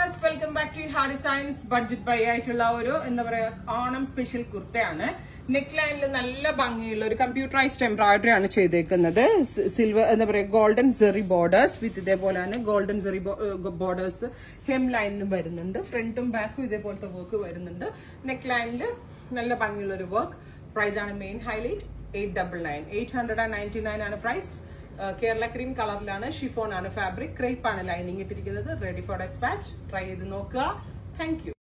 viewers welcome back to hard science budget buy ആയിട്ടുള്ള ഒരു എന്താ പറയാ ഓണം സ്പെഷ്യൽ കുർത്തയാണ് നെക്ക് ലൈനിൽ നല്ല ഭംഗിയുള്ള ഒരു കമ്പ്യൂട്ടറൈസ്ഡ് എംബ്രോയിഡറി ആണ് ചെയ്തേക്കുന്നത് സിൽവർ എന്താ പറയാ ഗോൾഡൻ സെറി ബോർഡേഴ്സ് വിത്ത് ഇതേപോലെ തന്നെ ഗോൾഡൻ സെറി ബോർഡേഴ്സ് ഹെം ലൈനിലും വരുന്നുണ്ട് ഫ്രണ്ടും ബാക്കും ഇതേപോലത്തെ വർക്ക് വരുന്നുണ്ട് നെക്ക് ലൈനിൽ നല്ല ഭംഗിയുള്ള ഒരു വർക്ക് പ്രൈസ് ആണ് main highlight eight double nine eight hundred and ninety nine ആണ് പ്രൈസ് കേരള ക്രീം കളറിലാണ് ഷിഫോൺ ആണ് ഫാബ്രിക് ക്രേപ്പ് ആണ് ലൈനിങ് ഇട്ടിരിക്കുന്നത് റെഡി ഫോർ ഡെസ്പാച്ച് ട്രൈ ചെയ്ത് നോക്കുക താങ്ക് യു